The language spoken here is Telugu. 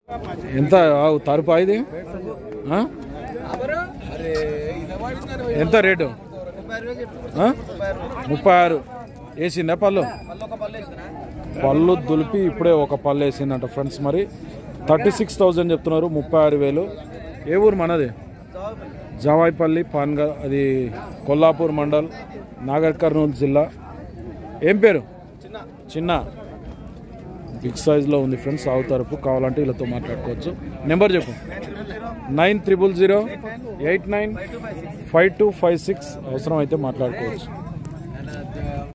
ఎంత ఆవు తరుపా ఇది ఆ? ఎంత రేటు ఆ? ముప్పై ఆరు వేసిందా పళ్ళు పళ్ళు దులిపి ఇప్పుడే ఒక పళ్ళు వేసిందంట ఫ్రెండ్స్ మరి థర్టీ సిక్స్ థౌజండ్ చెప్తున్నారు ముప్పై ఆరు వేలు ఏ ఊరు మనది జవాయిపల్లి పాన్గా అది కొల్లాపూర్ మండల్ నాగర్ కర్నూలు జిల్లా ఏం పేరు చిన్న బిగ్ సైజ్లో ఉంది ఫ్రెండ్స్ ఆవు తరపు కావాలంటే వీళ్ళతో మాట్లాడుకోవచ్చు నెంబర్ చెప్పు nine triple zero eight nine five two five six అవసరం అయితే మాట్లాడుకోవచ్చు